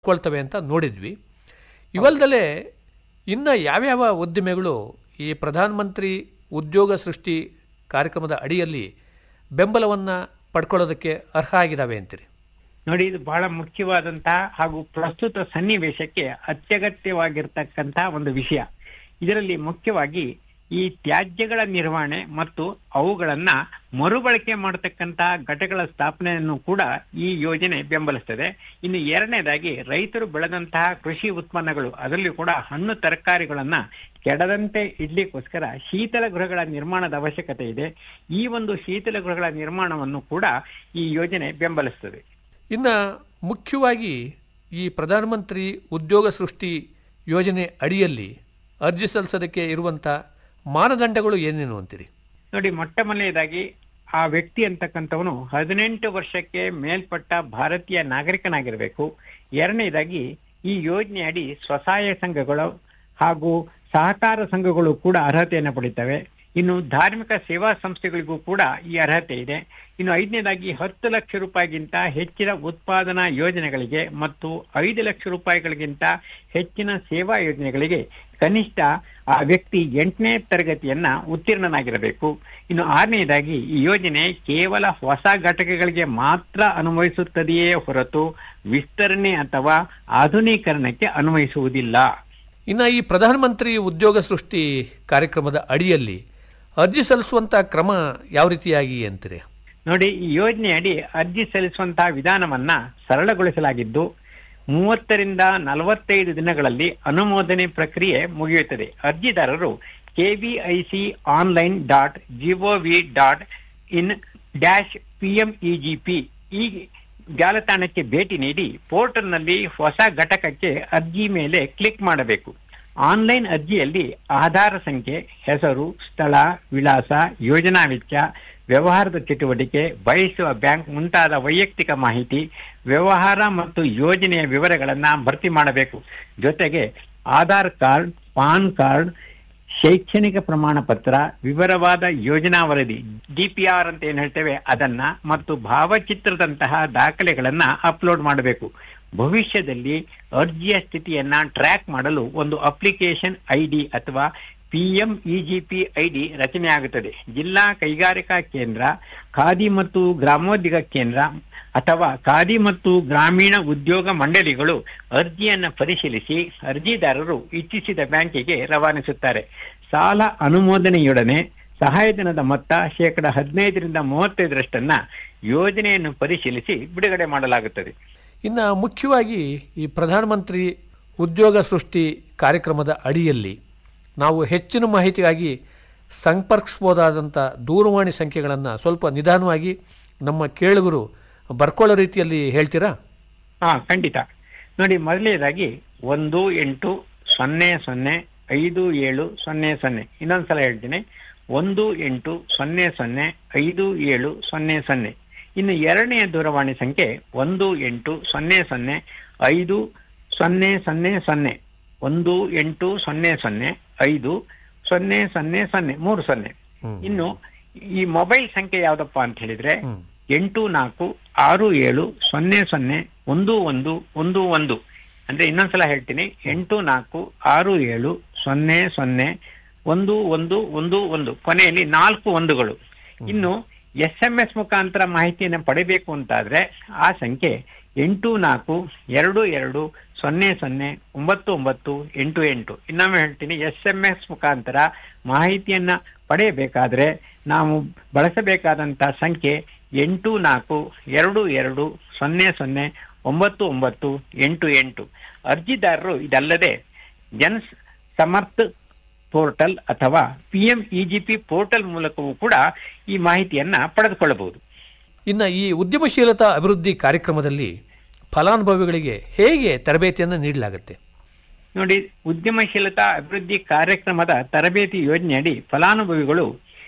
ಕೊಳ್ತವೆ ಅಂತ ನೋಡಿದ್ವಿ ಇವಲ್ದಲೇ ಇನ್ನು ಯಾವ್ಯಾವ ಉದ್ದಿಮೆಗಳು ಈ ಪ್ರಧಾನಮಂತ್ರಿ ಉದ್ಯೋಗ ಸೃಷ್ಟಿ ಕಾರ್ಯಕ್ರಮದ ಅಡಿಯಲ್ಲಿ ಬೆಂಬಲವನ್ನು ಪಡ್ಕೊಳ್ಳೋದಕ್ಕೆ ಅರ್ಹ ಆಗಿದ್ದಾವೆ ಅಂತೀರಿ ನೋಡಿ ಇದು ಬಹಳ ಮುಖ್ಯವಾದಂತಹ ಹಾಗೂ ಪ್ರಸ್ತುತ ಸನ್ನಿವೇಶಕ್ಕೆ ಅತ್ಯಗತ್ಯವಾಗಿರ್ತಕ್ಕಂತ ಒಂದು ವಿಷಯ ಇದರಲ್ಲಿ ಮುಖ್ಯವಾಗಿ ಈ ತ್ಯಾಜ್ಯಗಳ ನಿರ್ವಹಣೆ ಮತ್ತು ಅವುಗಳನ್ನ ಮರುಬಳಕೆ ಮಾಡತಕ್ಕಂತ ಘಟಕಗಳ ಸ್ಥಾಪನೆಯನ್ನು ಕೂಡ ಈ ಯೋಜನೆ ಬೆಂಬಲಿಸ್ತದೆ ಇನ್ನು ಎರಡನೇದಾಗಿ ರೈತರು ಬೆಳೆದಂತಹ ಕೃಷಿ ಉತ್ಪನ್ನಗಳು ಅದರಲ್ಲೂ ಕೂಡ ಹಣ್ಣು ತರಕಾರಿಗಳನ್ನ ಕೆಡದಂತೆ ಇಡ್ಲಿಕ್ಕೋಸ್ಕರ ಶೀತಲ ಗೃಹಗಳ ನಿರ್ಮಾಣದ ಅವಶ್ಯಕತೆ ಇದೆ ಈ ಒಂದು ಶೀತಲ ಗೃಹಗಳ ನಿರ್ಮಾಣವನ್ನು ಕೂಡ ಈ ಯೋಜನೆ ಬೆಂಬಲಿಸ್ತದೆ ಇನ್ನು ಮುಖ್ಯವಾಗಿ ಈ ಪ್ರಧಾನಮಂತ್ರಿ ಉದ್ಯೋಗ ಸೃಷ್ಟಿ ಯೋಜನೆ ಅಡಿಯಲ್ಲಿ ಅರ್ಜಿ ಸಲ್ಲಿಸೋದಕ್ಕೆ ಇರುವಂಥ ಮಾನದಂಡಗಳು ಏನೇನು ಅಂತೀರಿ ನೋಡಿ ಮೊಟ್ಟ ಮೊದಲನೇದಾಗಿ ಆ ವ್ಯಕ್ತಿ ಅಂತಕ್ಕಂಥವನು ಹದಿನೆಂಟು ವರ್ಷಕ್ಕೆ ಮೇಲ್ಪಟ್ಟ ಭಾರತೀಯ ನಾಗರಿಕನಾಗಿರ್ಬೇಕು ಎರಡನೇದಾಗಿ ಈ ಯೋಜನೆ ಅಡಿ ಸ್ವಸಹಾಯ ಸಂಘಗಳು ಹಾಗೂ ಸಹಕಾರ ಸಂಘಗಳು ಕೂಡ ಅರ್ಹತೆಯನ್ನು ಪಡಿತವೆ ಇನ್ನು ಧಾರ್ಮಿಕ ಸೇವಾ ಸಂಸ್ಥೆಗಳಿಗೂ ಕೂಡ ಈ ಅರ್ಹತೆ ಇದೆ ಇನ್ನು ಐದನೇದಾಗಿ ಹತ್ತು ಲಕ್ಷ ರೂಪಾಯಿಗಿಂತ ಹೆಚ್ಚಿನ ಉತ್ಪಾದನಾ ಯೋಜನೆಗಳಿಗೆ ಮತ್ತು ಐದು ಲಕ್ಷ ರೂಪಾಯಿಗಳಿಗಿಂತ ಹೆಚ್ಚಿನ ಸೇವಾ ಯೋಜನೆಗಳಿಗೆ ಕನಿಷ್ಠ ಆ ವ್ಯಕ್ತಿ ಎಂಟನೇ ತರಗತಿಯನ್ನ ಉತ್ತೀರ್ಣನಾಗಿರಬೇಕು ಇನ್ನು ಆರನೇದಾಗಿ ಈ ಯೋಜನೆ ಕೇವಲ ಹೊಸ ಘಟಕಗಳಿಗೆ ಮಾತ್ರ ಅನ್ವಯಿಸುತ್ತದೆಯೇ ಹೊರತು ವಿಸ್ತರಣೆ ಅಥವಾ ಆಧುನೀಕರಣಕ್ಕೆ ಅನ್ವಯಿಸುವುದಿಲ್ಲ ಇನ್ನು ಈ ಪ್ರಧಾನಮಂತ್ರಿ ಉದ್ಯೋಗ ಸೃಷ್ಟಿ ಕಾರ್ಯಕ್ರಮದ ಅಡಿಯಲ್ಲಿ ಅರ್ಜಿ ಸಲ್ಲಿಸುವಂಥ ಕ್ರಮ ಯಾವ ರೀತಿಯಾಗಿ ಅಂತೀರಿ ನೋಡಿ ಈ ಯೋಜನೆಯಡಿ ಅರ್ಜಿ ಸಲ್ಲಿಸುವಂತಹ ವಿಧಾನವನ್ನ ಸರಳಗೊಳಿಸಲಾಗಿದ್ದು ಮೂವತ್ತರಿಂದ ನಲವತ್ತೈದು ದಿನಗಳಲ್ಲಿ ಅನುಮೋದನೆ ಪ್ರಕ್ರಿಯೆ ಮುಗಿಯುತ್ತದೆ ಅರ್ಜಿದಾರರು KVIC online dot GOV dot in dash PMEGP ಈ ಜಾಲತಾಣಕ್ಕೆ ಭೇಟಿ ನೀಡಿ ಪೋರ್ಟಲ್ನಲ್ಲಿ ಹೊಸ ಘಟಕಕ್ಕೆ ಅರ್ಜಿ ಮೇಲೆ ಕ್ಲಿಕ್ ಮಾಡಬೇಕು ಆನ್ಲೈನ್ ಅರ್ಜಿಯಲ್ಲಿ ಆಧಾರ ಸಂಖ್ಯೆ ಹೆಸರು ಸ್ಥಳ ವಿಳಾಸ ಯೋಜನಾ ವೆಚ್ಚ ವ್ಯವಹಾರದ ಚಟುವಟಿಕೆ ಬಯಸುವ ಬ್ಯಾಂಕ್ ಮುಂತಾದ ವೈಯಕ್ತಿಕ ಮಾಹಿತಿ ವ್ಯವಹಾರ ಮತ್ತು ಯೋಜನೆಯ ವಿವರಗಳನ್ನ ಭರ್ತಿ ಮಾಡಬೇಕು ಜೊತೆಗೆ ಆಧಾರ್ ಕಾರ್ಡ್ ಪಾನ್ ಕಾರ್ಡ್ ಶೈಕ್ಷಣಿಕ ಪ್ರಮಾಣ ಪತ್ರ ವಿವರವಾದ ಯೋಜನಾ ವರದಿ ಡಿಪಿಆರ್ ಅಂತ ಏನ್ ಹೇಳ್ತೇವೆ ಅದನ್ನ ಮತ್ತು ಭಾವಚಿತ್ರದಂತಹ ದಾಖಲೆಗಳನ್ನ ಅಪ್ಲೋಡ್ ಮಾಡಬೇಕು ಭವಿಷ್ಯದಲ್ಲಿ ಅರ್ಜಿಯ ಸ್ಥಿತಿಯನ್ನ ಟ್ರ್ಯಾಕ್ ಮಾಡಲು ಒಂದು ಅಪ್ಲಿಕೇಶನ್ ಐಡಿ ಅಥವಾ ಪಿಎಂಇಜಿಪಿ ಐಡಿ ರಚನೆ ಆಗುತ್ತದೆ ಜಿಲ್ಲಾ ಕೈಗಾರಿಕಾ ಕೇಂದ್ರ ಖಾದಿ ಮತ್ತು ಗ್ರಾಮೋದ್ಯೋಗ ಕೇಂದ್ರ ಅಥವಾ ಖಾದಿ ಮತ್ತು ಗ್ರಾಮೀಣ ಉದ್ಯೋಗ ಮಂಡಳಿಗಳು ಅರ್ಜಿಯನ್ನ ಪರಿಶೀಲಿಸಿ ಅರ್ಜಿದಾರರು ಇಚ್ಛಿಸಿದ ಬ್ಯಾಂಕಿಗೆ ರವಾನಿಸುತ್ತಾರೆ ಸಾಲ ಅನುಮೋದನೆಯೊಡನೆ ಸಹಾಯಧನದ ಮೊತ್ತ ಶೇಕಡ ಹದಿನೈದರಿಂದ ಮೂವತ್ತೈದರಷ್ಟನ್ನ ಯೋಜನೆಯನ್ನು ಪರಿಶೀಲಿಸಿ ಬಿಡುಗಡೆ ಮಾಡಲಾಗುತ್ತದೆ ಇನ್ನು ಮುಖ್ಯವಾಗಿ ಈ ಪ್ರಧಾನಮಂತ್ರಿ ಉದ್ಯೋಗ ಸೃಷ್ಟಿ ಕಾರ್ಯಕ್ರಮದ ಅಡಿಯಲ್ಲಿ ನಾವು ಹೆಚ್ಚಿನ ಮಾಹಿತಿಗಾಗಿ ಸಂಪರ್ಕಿಸ್ಬೋದಾದಂಥ ದೂರವಾಣಿ ಸಂಖ್ಯೆಗಳನ್ನು ಸ್ವಲ್ಪ ನಿಧಾನವಾಗಿ ನಮ್ಮ ಕೇಳುಗರು ಬರ್ಕೊಳ್ಳೋ ರೀತಿಯಲ್ಲಿ ಹೇಳ್ತೀರಾ ಹಾ ಖಂಡಿತ ನೋಡಿ ಮೊದಲನೇದಾಗಿ ಒಂದು ಎಂಟು ಸೊನ್ನೆ ಸೊನ್ನೆ ಐದು ಏಳು ಸೊನ್ನೆ ಸೊನ್ನೆ ಇನ್ನೊಂದ್ಸಲ ಹೇಳ್ತೀನಿ ಒಂದು ಎಂಟು ಸೊನ್ನೆ ಸೊನ್ನೆ ಐದು ಏಳು ಸೊನ್ನೆ ಸೊನ್ನೆ ಇನ್ನು ಎರಡನೆಯ ದೂರವಾಣಿ ಸಂಖ್ಯೆ ಒಂದು ಎಂಟು ಸೊನ್ನೆ ಸೊನ್ನೆ ಐದು ಸೊನ್ನೆ ಸೊನ್ನೆ ಸೊನ್ನೆ ಒಂದು ಎಂಟು ಸೊನ್ನೆ ಸೊನ್ನೆ ಐದು ಸೊನ್ನೆ ಸೊನ್ನೆ ಸೊನ್ನೆ ಮೂರು ಸೊನ್ನೆ ಹ್ಮ್. ಇನ್ನು ಈ ಮೊಬೈಲ್ ಸಂಖ್ಯೆ ಯಾವ್ದಪ್ಪ ಅಂತ ಹೇಳಿದ್ರೆ ಹ್ಮ್. ಎಂಟು ನಾಲ್ಕು ಆರು ಏಳು ಸೊನ್ನೆ ಸೊನ್ನೆ ಒಂದು ಒಂದು ಒಂದು ಒಂದು ಅಂದ್ರೆ ಇನ್ನೊಂದ್ಸಲ ಹೇಳ್ತೀನಿ ಎಂಟು ನಾಲ್ಕು ಆರು ಏಳು ಸೊನ್ನೆ ಸೊನ್ನೆ ಒಂದು ಒಂದು ಒಂದು ಒಂದು ಕೊನೆಯಲ್ಲಿ ನಾಲ್ಕು ಒಂದುಗಳು ಇನ್ನು ಎಸ್ ಎಂ ಎಸ್ ಮುಖಾಂತರ ಮಾಹಿತಿಯನ್ನು ಪಡಿಬೇಕು ಅಂತಾದ್ರೆ ಆ ಸಂಖ್ಯೆ ಎಂಟು ನಾಲ್ಕು ಎರಡು ಎರಡು ಸೊನ್ನೆ ಸೊನ್ನೆ ಒಂಬತ್ತು ಒಂಬತ್ತು ಎಂಟು ಎಂಟು ಇನ್ನೊಮ್ಮೆ ಹೇಳ್ತೀನಿ ಎಸ್ ಎಂ ಎಸ್ ಮುಖಾಂತರ ಮಾಹಿತಿಯನ್ನ ಪಡೆಯಬೇಕಾದ್ರೆ ನಾವು ಬಳಸಬೇಕಾದಂತ ಸಂಖ್ಯೆ ಎಂಟು ನಾಲ್ಕು ಎರಡು ಎರಡು ಸೊನ್ನೆ ಸೊನ್ನೆ ಒಂಬತ್ತು ಒಂಬತ್ತು ಎಂಟು ಎಂಟು ಅರ್ಜಿದಾರರು ಇದಲ್ಲದೆ ಜನ್ ಸಮರ್ಥ ಪೋರ್ಟಲ್ ಅಥವಾ ಪಿಎಂಇಜಿಪಿ ಪೋರ್ಟಲ್ ಮೂಲಕವೂ ಕೂಡ ಈ ಮಾಹಿತಿಯನ್ನ ಪಡೆದುಕೊಳ್ಳಬಹುದು ಇನ್ನು ಈ ಉದ್ಯಮಶೀಲತಾ ಅಭಿವೃದ್ಧಿ ಕಾರ್ಯಕ್ರಮದಲ್ಲಿ ಫಲಾನುಭವಿಗಳಿಗೆ ಹೇಗೆ ತರಬೇತಿಯನ್ನು ನೀಡಲಾಗುತ್ತೆ ನೋಡಿ ಉದ್ಯಮಶೀಲತಾ ಅಭಿವೃದ್ಧಿ ಕಾರ್ಯಕ್ರಮದ ತರಬೇತಿ ಯೋಜನೆಯಡಿ ಫಲಾನುಭವಿಗಳು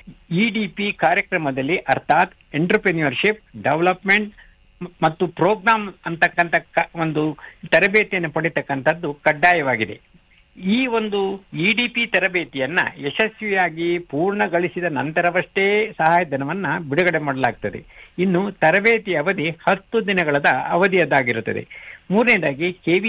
ಇಡಿಪಿ ಕಾರ್ಯಕ್ರಮದಲ್ಲಿ ಅರ್ಥಾತ್ ಎಂಟರ್ಪ್ರೆನ್ಯೂರ್ಶಿಪ್ ಡೆವಲಪ್ಮೆಂಟ್ ಮತ್ತು ಪ್ರೋಗ್ರಾಮ್ ಅಂತಕ್ಕಂಥ ಕ- ಒಂದು ತರಬೇತಿಯನ್ನು ಪಡಿತಕ್ಕಂಥದ್ದು ಕಡ್ಡಾಯವಾಗಿದೆ ಈ ಒಂದು ಇಡಿಪಿ ತರಬೇತಿಯನ್ನ ಯಶಸ್ವಿಯಾಗಿ ಪೂರ್ಣಗೊಳಿಸಿದ ನಂತರವಷ್ಟೇ ಸಹಾಯಧನವನ್ನ ಬಿಡುಗಡೆ ಮಾಡಲಾಗ್ತದೆ ಇನ್ನು ತರಬೇತಿ ಅವಧಿ ಹತ್ತು ದಿನಗಳದ ಅವಧಿಯದ್ದಾಗಿರುತ್ತದೆ ಮೂರನೇದಾಗಿ ಕೆವಿ